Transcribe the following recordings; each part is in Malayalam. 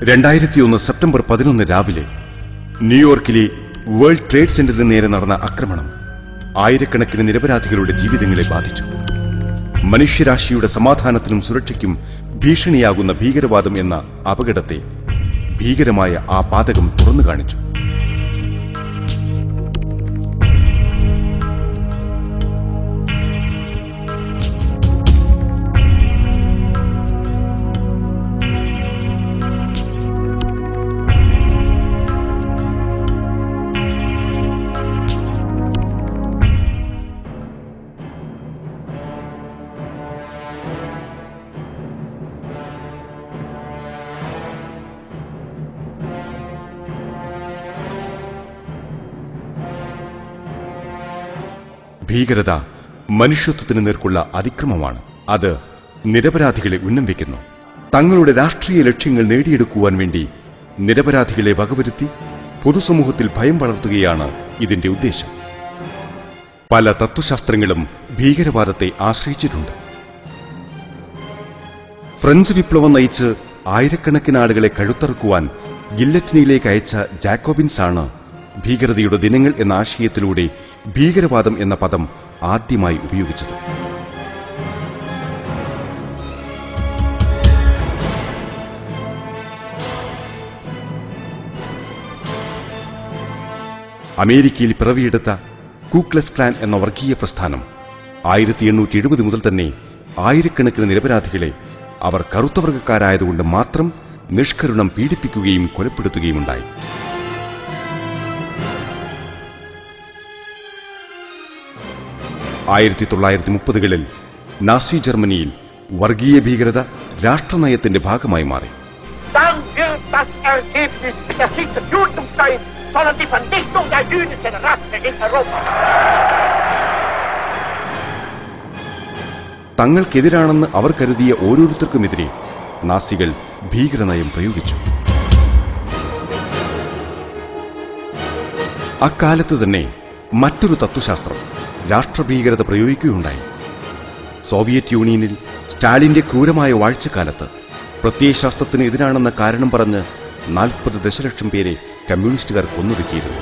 രണ്ടായിരത്തിയൊന്ന് സെപ്റ്റംബർ പതിനൊന്ന് രാവിലെ ന്യൂയോർക്കിലെ വേൾഡ് ട്രേഡ് സെന്ററിന് നേരെ നടന്ന ആക്രമണം ആയിരക്കണക്കിന് നിരപരാധികളുടെ ജീവിതങ്ങളെ ബാധിച്ചു മനുഷ്യരാശിയുടെ സമാധാനത്തിനും സുരക്ഷയ്ക്കും ഭീഷണിയാകുന്ന ഭീകരവാദം എന്ന അപകടത്തെ ഭീകരമായ ആ പാതകം തുറന്നു കാണിച്ചു ഭീകരത മനുഷ്യത്വത്തിന് നേർക്കുള്ള അതിക്രമമാണ് അത് നിരപരാധികളെ ഉന്നം വയ്ക്കുന്നു തങ്ങളുടെ രാഷ്ട്രീയ ലക്ഷ്യങ്ങൾ നേടിയെടുക്കുവാൻ വേണ്ടി നിരപരാധികളെ വകവരുത്തി പൊതുസമൂഹത്തിൽ ഭയം വളർത്തുകയാണ് ഇതിന്റെ ഉദ്ദേശം പല തത്വശാസ്ത്രങ്ങളും ഭീകരവാദത്തെ ആശ്രയിച്ചിട്ടുണ്ട് ഫ്രഞ്ച് വിപ്ലവം നയിച്ച് ആയിരക്കണക്കിന് ആളുകളെ കഴുത്തറക്കുവാൻ ഗില്ലറ്റിനിയിലേക്ക് അയച്ച ജാക്കോബിൻസ് ആണ് ഭീകരതയുടെ ദിനങ്ങൾ എന്ന ആശയത്തിലൂടെ ഭീകരവാദം എന്ന പദം ആദ്യമായി ഉപയോഗിച്ചത് അമേരിക്കയിൽ പിറവിയെടുത്ത കൂക്ലസ് ക്ലാൻ എന്ന വർഗീയ പ്രസ്ഥാനം ആയിരത്തി എണ്ണൂറ്റി എഴുപത് മുതൽ തന്നെ ആയിരക്കണക്കിന് നിരപരാധികളെ അവർ കറുത്തവർഗക്കാരായതുകൊണ്ട് മാത്രം നിഷ്കരുണം പീഡിപ്പിക്കുകയും കൊലപ്പെടുത്തുകയും ഉണ്ടായി ആയിരത്തി തൊള്ളായിരത്തി മുപ്പതുകളിൽ നാസി ജർമ്മനിയിൽ വർഗീയ ഭീകരത രാഷ്ട്രനയത്തിന്റെ ഭാഗമായി മാറി dann wird das Ergebnis sicher nicht die Tötung sein, sondern die Vernichtung der jüdischen Rasse in Europa. തങ്ങൾക്കെതിരാണെന്ന് അവർ കരുതിയ ഓരോരുത്തർക്കുമെതിരെ നാസികൾ ഭീകരനയം പ്രയോഗിച്ചു അക്കാലത്ത് തന്നെ മറ്റൊരു തത്വശാസ്ത്രം രാഷ്ട്രഭീകരത പ്രയോഗിക്കുകയുണ്ടായി സോവിയറ്റ് യൂണിയനിൽ സ്റ്റാലിന്റെ ക്രൂരമായ വാഴ്ചക്കാലത്ത് പ്രത്യയശാസ്ത്രത്തിന് എതിരാണെന്ന കാരണം പറഞ്ഞ് നാൽപ്പത് ദശലക്ഷം പേരെ കമ്മ്യൂണിസ്റ്റുകാർ കൊന്നൊടുക്കിയിരുന്നു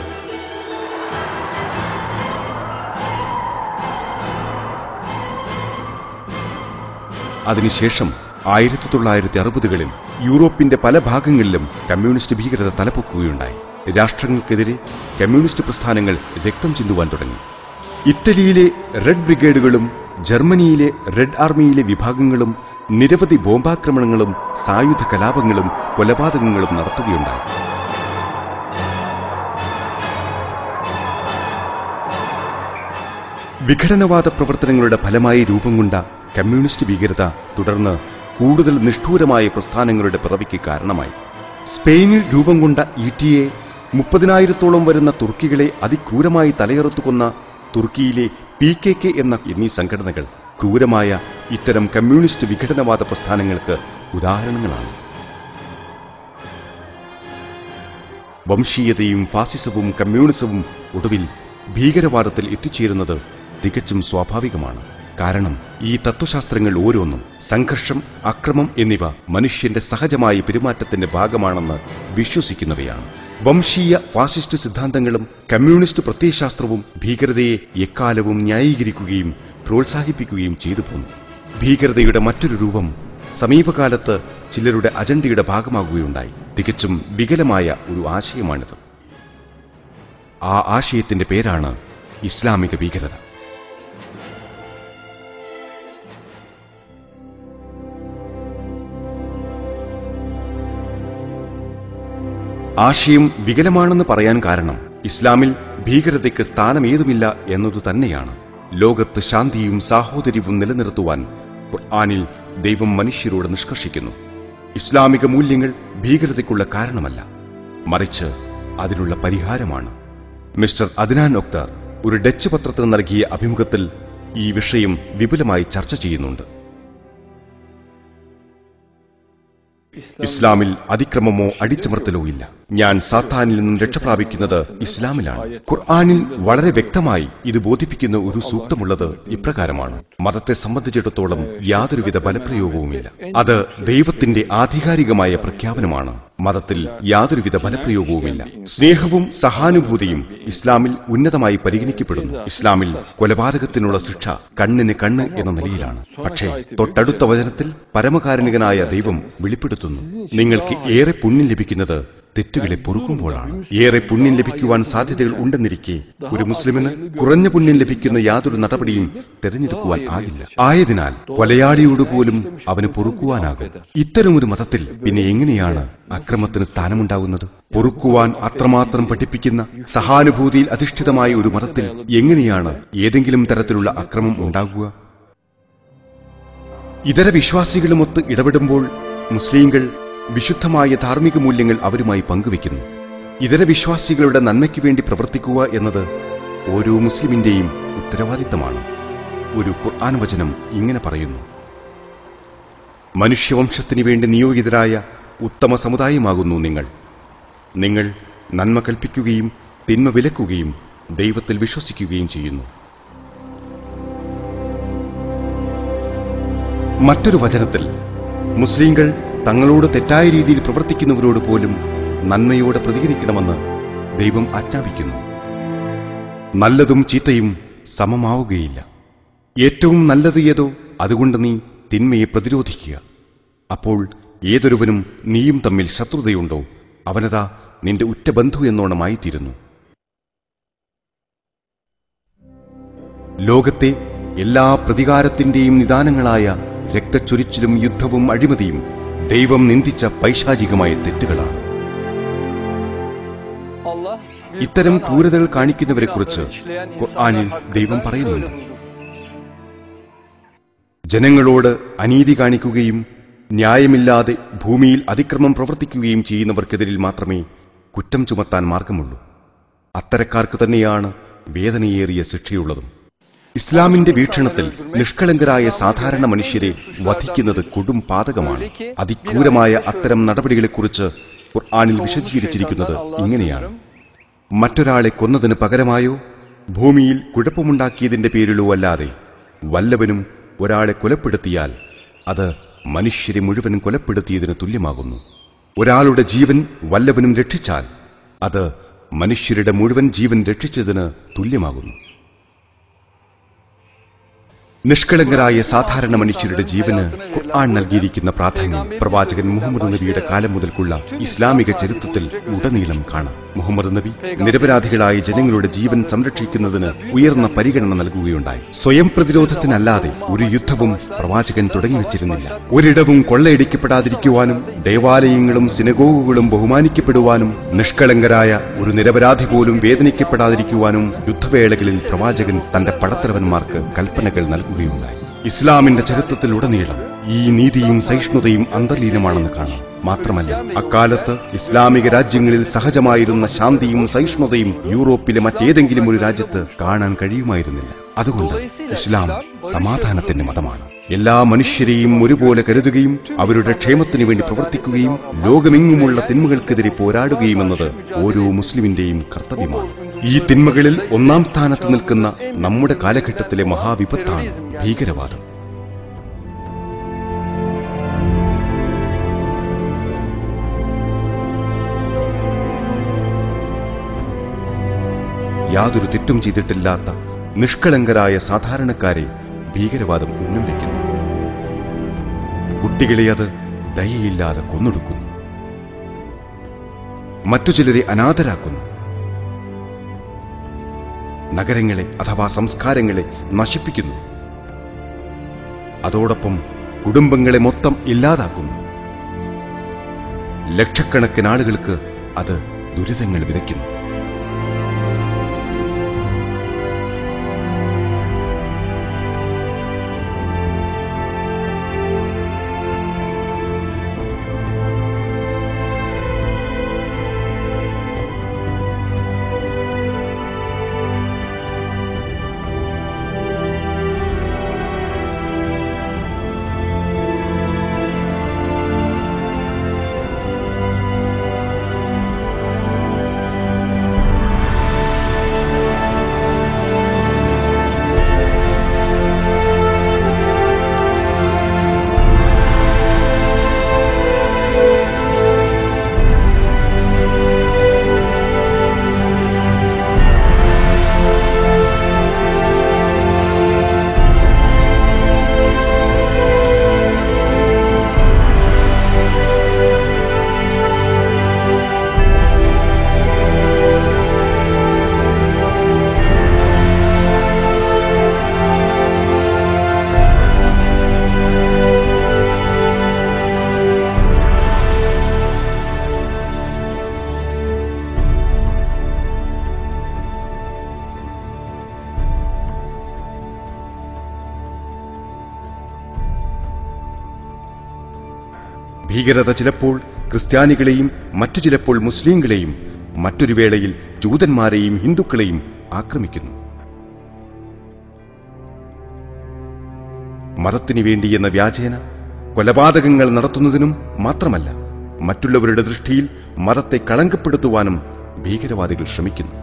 അതിനുശേഷം ആയിരത്തി തൊള്ളായിരത്തി അറുപതുകളിൽ യൂറോപ്പിന്റെ പല ഭാഗങ്ങളിലും കമ്മ്യൂണിസ്റ്റ് ഭീകരത തലപ്പൊക്കുകയുണ്ടായി രാഷ്ട്രങ്ങൾക്കെതിരെ കമ്മ്യൂണിസ്റ്റ് പ്രസ്ഥാനങ്ങൾ രക്തം ചിന്തുവാൻ തുടങ്ങി ഇറ്റലിയിലെ റെഡ് ബ്രിഗേഡുകളും ജർമ്മനിയിലെ റെഡ് ആർമിയിലെ വിഭാഗങ്ങളും നിരവധി ബോംബാക്രമണങ്ങളും സായുധ കലാപങ്ങളും കൊലപാതകങ്ങളും നടത്തുകയുണ്ടായി വിഘടനവാദ പ്രവർത്തനങ്ങളുടെ ഫലമായി രൂപം കൊണ്ട കമ്മ്യൂണിസ്റ്റ് ഭീകരത തുടർന്ന് കൂടുതൽ നിഷ്ഠൂരമായ പ്രസ്ഥാനങ്ങളുടെ പിറവിക്ക് കാരണമായി സ്പെയിനിൽ രൂപം കൊണ്ട ഇ ടി എ മുപ്പതിനായിരത്തോളം വരുന്ന തുർക്കികളെ അതിക്രൂരമായി തലയെറുത്തു കൊന്ന തുർക്കിയിലെ പി കെ കെ എന്ന എന്നീ സംഘടനകൾ ക്രൂരമായ ഇത്തരം കമ്മ്യൂണിസ്റ്റ് വിഘടനവാദ പ്രസ്ഥാനങ്ങൾക്ക് ഉദാഹരണങ്ങളാണ് വംശീയതയും ഫാസിസവും കമ്മ്യൂണിസവും ഒടുവിൽ ഭീകരവാദത്തിൽ എത്തിച്ചേരുന്നത് തികച്ചും സ്വാഭാവികമാണ് കാരണം ഈ തത്വശാസ്ത്രങ്ങൾ ഓരോന്നും സംഘർഷം അക്രമം എന്നിവ മനുഷ്യന്റെ സഹജമായ പെരുമാറ്റത്തിന്റെ ഭാഗമാണെന്ന് വിശ്വസിക്കുന്നവയാണ് വംശീയ ഫാസിസ്റ്റ് സിദ്ധാന്തങ്ങളും കമ്മ്യൂണിസ്റ്റ് പ്രത്യയശാസ്ത്രവും ഭീകരതയെ എക്കാലവും ന്യായീകരിക്കുകയും പ്രോത്സാഹിപ്പിക്കുകയും ചെയ്തു പോന്നു ഭീകരതയുടെ മറ്റൊരു രൂപം സമീപകാലത്ത് ചിലരുടെ അജണ്ടയുടെ ഭാഗമാകുകയുണ്ടായി തികച്ചും വികലമായ ഒരു ആശയമാണിത് ആ ആശയത്തിന്റെ പേരാണ് ഇസ്ലാമിക ഭീകരത ആശയം വികലമാണെന്ന് പറയാൻ കാരണം ഇസ്ലാമിൽ ഭീകരതയ്ക്ക് സ്ഥാനമേതുമില്ല എന്നതു തന്നെയാണ് ലോകത്ത് ശാന്തിയും സാഹോദര്യവും നിലനിർത്തുവാൻ ഖുർആനിൽ ദൈവം മനുഷ്യരോട് നിഷ്കർഷിക്കുന്നു ഇസ്ലാമിക മൂല്യങ്ങൾ ഭീകരതയ്ക്കുള്ള കാരണമല്ല മറിച്ച് അതിനുള്ള പരിഹാരമാണ് മിസ്റ്റർ അദ്നാൻ ഒക്താർ ഒരു ഡച്ച് പത്രത്തിന് നൽകിയ അഭിമുഖത്തിൽ ഈ വിഷയം വിപുലമായി ചർച്ച ചെയ്യുന്നുണ്ട് ഇസ്ലാമിൽ അതിക്രമമോ അടിച്ചമർത്തലോ ഇല്ല ഞാൻ സാത്താനിൽ നിന്നും രക്ഷ പ്രാപിക്കുന്നത് ഇസ്ലാമിലാണ് ഖുർആാനിൽ വളരെ വ്യക്തമായി ഇത് ബോധിപ്പിക്കുന്ന ഒരു സൂക്തമുള്ളത് ഇപ്രകാരമാണ് മതത്തെ സംബന്ധിച്ചിടത്തോളം യാതൊരുവിധ ബലപ്രയോഗവുമില്ല അത് ദൈവത്തിന്റെ ആധികാരികമായ പ്രഖ്യാപനമാണ് മതത്തിൽ യാതൊരുവിധ ബലപ്രയോഗവുമില്ല സ്നേഹവും സഹാനുഭൂതിയും ഇസ്ലാമിൽ ഉന്നതമായി പരിഗണിക്കപ്പെടുന്നു ഇസ്ലാമിൽ കൊലപാതകത്തിനുള്ള ശിക്ഷ കണ്ണിന് കണ്ണ് എന്ന നിലയിലാണ് പക്ഷേ തൊട്ടടുത്ത വചനത്തിൽ പരമകാരുണികനായ ദൈവം വെളിപ്പെടുത്തുന്നു നിങ്ങൾക്ക് ഏറെ പുണ്യം ലഭിക്കുന്നത് തെറ്റുകളെ പൊറുക്കുമ്പോഴാണ് ഏറെ പുണ്യം ലഭിക്കുവാൻ സാധ്യതകൾ ഉണ്ടെന്നിരിക്കെ ഒരു മുസ്ലിമിന് കുറഞ്ഞ പുണ്യം ലഭിക്കുന്ന യാതൊരു നടപടിയും തിരഞ്ഞെടുക്കുവാൻ ആകില്ല ആയതിനാൽ കൊലയാളിയോട് പോലും അവന് പൊറുക്കുവാനാകും ഇത്തരമൊരു മതത്തിൽ പിന്നെ എങ്ങനെയാണ് അക്രമത്തിന് സ്ഥാനമുണ്ടാകുന്നത് പൊറുക്കുവാൻ അത്രമാത്രം പഠിപ്പിക്കുന്ന സഹാനുഭൂതിയിൽ അധിഷ്ഠിതമായ ഒരു മതത്തിൽ എങ്ങനെയാണ് ഏതെങ്കിലും തരത്തിലുള്ള അക്രമം ഉണ്ടാകുക ഇതര വിശ്വാസികളുമൊത്ത് ഇടപെടുമ്പോൾ മുസ്ലിങ്ങൾ വിശുദ്ധമായ ധാർമ്മിക മൂല്യങ്ങൾ അവരുമായി പങ്കുവെക്കുന്നു ഇതര വിശ്വാസികളുടെ നന്മയ്ക്ക് വേണ്ടി പ്രവർത്തിക്കുക എന്നത് ഓരോ മുസ്ലിമിന്റെയും ഉത്തരവാദിത്തമാണ് ഒരു ഖുർആൻ വചനം ഇങ്ങനെ പറയുന്നു മനുഷ്യവംശത്തിനു വേണ്ടി നിയോഗിതരായ ഉത്തമ സമുദായമാകുന്നു നിങ്ങൾ നിങ്ങൾ നന്മ കൽപ്പിക്കുകയും തിന്മ വിലക്കുകയും ദൈവത്തിൽ വിശ്വസിക്കുകയും ചെയ്യുന്നു മറ്റൊരു വചനത്തിൽ മുസ്ലിങ്ങൾ തങ്ങളോട് തെറ്റായ രീതിയിൽ പ്രവർത്തിക്കുന്നവരോട് പോലും നന്മയോടെ പ്രതികരിക്കണമെന്ന് ദൈവം ആജ്ഞാപിക്കുന്നു നല്ലതും ചീത്തയും സമമാവുകയില്ല ഏറ്റവും നല്ലത് ഏതോ അതുകൊണ്ട് നീ തിന്മയെ പ്രതിരോധിക്കുക അപ്പോൾ ഏതൊരുവനും നീയും തമ്മിൽ ശത്രുതയുണ്ടോ അവനതാ നിന്റെ ഉറ്റ ബന്ധു എന്നോണമായിത്തീരുന്നു ലോകത്തെ എല്ലാ പ്രതികാരത്തിന്റെയും നിദാനങ്ങളായ രക്തച്ചൊരിച്ചിലും യുദ്ധവും അഴിമതിയും ദൈവം നിന്ദിച്ച പൈശാചികമായ തെറ്റുകളാണ് ഇത്തരം ക്രൂരതകൾ കാണിക്കുന്നവരെക്കുറിച്ച് ഖുർആനിൽ ദൈവം പറയുന്നുണ്ട് ജനങ്ങളോട് അനീതി കാണിക്കുകയും ന്യായമില്ലാതെ ഭൂമിയിൽ അതിക്രമം പ്രവർത്തിക്കുകയും ചെയ്യുന്നവർക്കെതിരിൽ മാത്രമേ കുറ്റം ചുമത്താൻ മാർഗമുള്ളൂ അത്തരക്കാർക്ക് തന്നെയാണ് വേദനയേറിയ ശിക്ഷയുള്ളതും ഇസ്ലാമിന്റെ വീക്ഷണത്തിൽ നിഷ്കളങ്കരായ സാധാരണ മനുഷ്യരെ വധിക്കുന്നത് കൊടും പാതകമാണ് അതിക്രൂരമായ അത്തരം നടപടികളെക്കുറിച്ച് ഖുർആനിൽ വിശദീകരിച്ചിരിക്കുന്നത് ഇങ്ങനെയാണ് മറ്റൊരാളെ കൊന്നതിന് പകരമായോ ഭൂമിയിൽ കുഴപ്പമുണ്ടാക്കിയതിന്റെ പേരിലോ അല്ലാതെ വല്ലവനും ഒരാളെ കൊലപ്പെടുത്തിയാൽ അത് മനുഷ്യരെ മുഴുവൻ കൊലപ്പെടുത്തിയതിന് തുല്യമാകുന്നു ഒരാളുടെ ജീവൻ വല്ലവനും രക്ഷിച്ചാൽ അത് മനുഷ്യരുടെ മുഴുവൻ ജീവൻ രക്ഷിച്ചതിന് തുല്യമാകുന്നു നിഷ്കളങ്കരായ സാധാരണ മനുഷ്യരുടെ ജീവന് ഖുർആൻ നൽകിയിരിക്കുന്ന പ്രാധാന്യം പ്രവാചകൻ മുഹമ്മദ് നബിയുടെ കാലം മുതൽക്കുള്ള ഇസ്ലാമിക ചരിത്രത്തിൽ ഉടനീളം കാണാം മുഹമ്മദ് നബി നിരപരാധികളായ ജനങ്ങളുടെ ജീവൻ സംരക്ഷിക്കുന്നതിന് ഉയർന്ന പരിഗണന നൽകുകയുണ്ടായി സ്വയം പ്രതിരോധത്തിനല്ലാതെ ഒരു യുദ്ധവും പ്രവാചകൻ തുടങ്ങിവെച്ചിരുന്നില്ല ഒരിടവും കൊള്ളയടിക്കപ്പെടാതിരിക്കുവാനും ദേവാലയങ്ങളും സിനഗോഗുകളും ബഹുമാനിക്കപ്പെടുവാനും നിഷ്കളങ്കരായ ഒരു നിരപരാധി പോലും വേദനിക്കപ്പെടാതിരിക്കുവാനും യുദ്ധവേളകളിൽ പ്രവാചകൻ തന്റെ പടത്തലവന്മാർക്ക് കൽപ്പനകൾ നൽകുകയുണ്ടായി ഇസ്ലാമിന്റെ ചരിത്രത്തിലുടനീളം ഈ നീതിയും സഹിഷ്ണുതയും അന്തർലീനമാണെന്ന് കാണാം മാത്രമല്ല അക്കാലത്ത് ഇസ്ലാമിക രാജ്യങ്ങളിൽ സഹജമായിരുന്ന ശാന്തിയും സഹിഷ്ണുതയും യൂറോപ്പിലെ മറ്റേതെങ്കിലും ഒരു രാജ്യത്ത് കാണാൻ കഴിയുമായിരുന്നില്ല അതുകൊണ്ട് ഇസ്ലാം സമാധാനത്തിന്റെ മതമാണ് എല്ലാ മനുഷ്യരെയും ഒരുപോലെ കരുതുകയും അവരുടെ ക്ഷേമത്തിന് വേണ്ടി പ്രവർത്തിക്കുകയും ലോകമെങ്ങുമുള്ള തിന്മകൾക്കെതിരെ പോരാടുകയുമെന്നത് ഓരോ മുസ്ലിമിന്റെയും കർത്തവ്യമാണ് ഈ തിന്മകളിൽ ഒന്നാം സ്ഥാനത്ത് നിൽക്കുന്ന നമ്മുടെ കാലഘട്ടത്തിലെ മഹാവിപത്താണ് ഭീകരവാദം യാതൊരു തെറ്റും ചെയ്തിട്ടില്ലാത്ത നിഷ്കളങ്കരായ സാധാരണക്കാരെ ഭീകരവാദം ഉന്നം വയ്ക്കുന്നു കുട്ടികളെ അത് ദയയില്ലാതെ കൊന്നൊടുക്കുന്നു മറ്റു ചിലരെ അനാഥരാക്കുന്നു നഗരങ്ങളെ അഥവാ സംസ്കാരങ്ങളെ നശിപ്പിക്കുന്നു അതോടൊപ്പം കുടുംബങ്ങളെ മൊത്തം ഇല്ലാതാക്കുന്നു ലക്ഷക്കണക്കിന് ആളുകൾക്ക് അത് ദുരിതങ്ങൾ വിതയ്ക്കുന്നു ഭീകരത ചിലപ്പോൾ ക്രിസ്ത്യാനികളെയും മറ്റു ചിലപ്പോൾ മുസ്ലിങ്ങളെയും മറ്റൊരു വേളയിൽ ജൂതന്മാരെയും ഹിന്ദുക്കളെയും ആക്രമിക്കുന്നു മതത്തിനു വേണ്ടി എന്ന വ്യാജേന കൊലപാതകങ്ങൾ നടത്തുന്നതിനും മാത്രമല്ല മറ്റുള്ളവരുടെ ദൃഷ്ടിയിൽ മതത്തെ കളങ്കപ്പെടുത്തുവാനും ഭീകരവാദികൾ ശ്രമിക്കുന്നു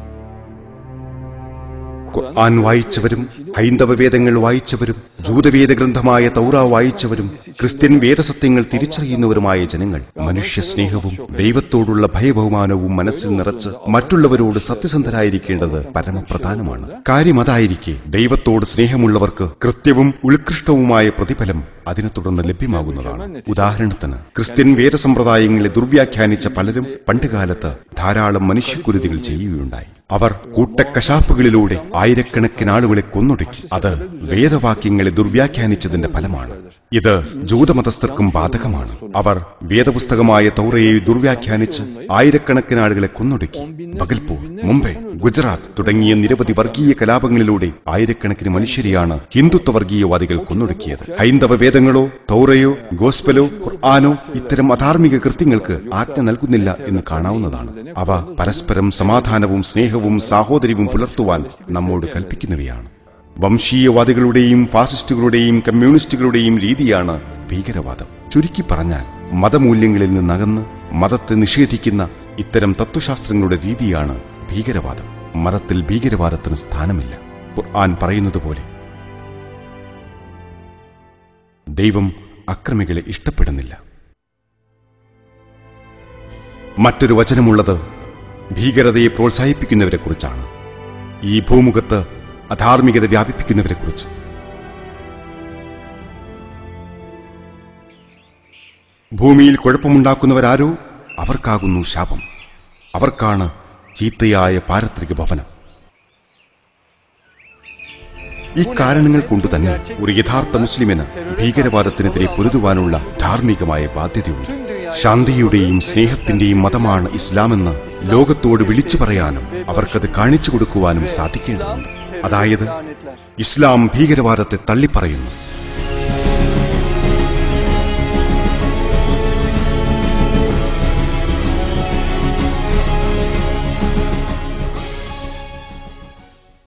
ഖുർആൻ വായിച്ചവരും ഹൈന്ദവ വേദങ്ങൾ വായിച്ചവരും ജൂതവേദ ഗ്രന്ഥമായ തൗറ വായിച്ചവരും ക്രിസ്ത്യൻ വേദസത്യങ്ങൾ തിരിച്ചറിയുന്നവരുമായ ജനങ്ങൾ മനുഷ്യ സ്നേഹവും ദൈവത്തോടുള്ള ഭയബഹുമാനവും മനസ്സിൽ നിറച്ച് മറ്റുള്ളവരോട് സത്യസന്ധരായിരിക്കേണ്ടത് പരമപ്രധാനമാണ് കാര്യം അതായിരിക്കെ ദൈവത്തോട് സ്നേഹമുള്ളവർക്ക് കൃത്യവും ഉത്കൃഷ്ടവുമായ പ്രതിഫലം അതിനെ തുടർന്ന് ലഭ്യമാകുന്നതാണ് ഉദാഹരണത്തിന് ക്രിസ്ത്യൻ വേദസമ്പ്രദായങ്ങളെ ദുർവ്യാഖ്യാനിച്ച പലരും പണ്ടുകാലത്ത് ധാരാളം മനുഷ്യക്കുരുതികൾ ചെയ്യുകയുണ്ടായി അവർ കൂട്ടക്കശാപ്പുകളിലൂടെ ആയിരക്കണക്കിന് ആളുകളെ കൊന്നൊടുക്കി അത് വേദവാക്യങ്ങളെ ദുർവ്യാഖ്യാനിച്ചതിന്റെ ഫലമാണ് ഇത് ജൂതമതസ്ഥർക്കും ബാധകമാണ് അവർ വേദപുസ്തകമായ തൗറയെ ദുർവ്യാഖ്യാനിച്ച് ആയിരക്കണക്കിന് ആളുകളെ കൊന്നൊടുക്കി ബഗൽപൂർ മുംബൈ ഗുജറാത്ത് തുടങ്ങിയ നിരവധി വർഗീയ കലാപങ്ങളിലൂടെ ആയിരക്കണക്കിന് മനുഷ്യരെയാണ് ഹിന്ദുത്വ വർഗീയവാദികൾ കൊന്നൊടുക്കിയത് ഹൈന്ദവ വേദങ്ങളോ തൗറയോ ഗോസ്പലോ ഖുർആാനോ ഇത്തരം അധാർമിക കൃത്യങ്ങൾക്ക് ആജ്ഞ നൽകുന്നില്ല എന്ന് കാണാവുന്നതാണ് അവ പരസ്പരം സമാധാനവും സ്നേഹവും സാഹോദര്യവും പുലർത്തുവാൻ നമ്മോട് കൽപ്പിക്കുന്നവയാണ് വംശീയവാദികളുടെയും ഫാസിസ്റ്റുകളുടെയും കമ്മ്യൂണിസ്റ്റുകളുടെയും രീതിയാണ് ഭീകരവാദം ചുരുക്കി പറഞ്ഞാൽ മതമൂല്യങ്ങളിൽ നിന്നകന്ന് മതത്തെ നിഷേധിക്കുന്ന ഇത്തരം തത്വശാസ്ത്രങ്ങളുടെ രീതിയാണ് ഭീകരവാദം മതത്തിൽ ഭീകരവാദത്തിന് സ്ഥാനമില്ല ഖുർആൻ പറയുന്നത് പോലെ ദൈവം അക്രമികളെ ഇഷ്ടപ്പെടുന്നില്ല മറ്റൊരു വചനമുള്ളത് ഭീകരതയെ പ്രോത്സാഹിപ്പിക്കുന്നവരെ കുറിച്ചാണ് ഈ ഭൂമുഖത്ത് അധാർമികത വ്യാപിപ്പിക്കുന്നവരെ കുറിച്ച് ഭൂമിയിൽ കുഴപ്പമുണ്ടാക്കുന്നവരാരോ അവർക്കാകുന്നു ശാപം അവർക്കാണ് ചീത്തയായ പാരത്രിക ഭവനം ഈ കാരണങ്ങൾ കൊണ്ട് തന്നെ ഒരു യഥാർത്ഥ മുസ്ലിമിന് ഭീകരവാദത്തിനെതിരെ പൊരുതുവാനുള്ള ധാർമ്മികമായ ബാധ്യതയുണ്ട് ശാന്തിയുടെയും സ്നേഹത്തിന്റെയും മതമാണ് ഇസ്ലാമെന്ന് ലോകത്തോട് വിളിച്ചു പറയാനും അവർക്കത് കാണിച്ചു കൊടുക്കുവാനും സാധിക്കേണ്ടതുണ്ട് അതായത് ഇസ്ലാം ഭീകരവാദത്തെ തള്ളിപ്പറയുന്നു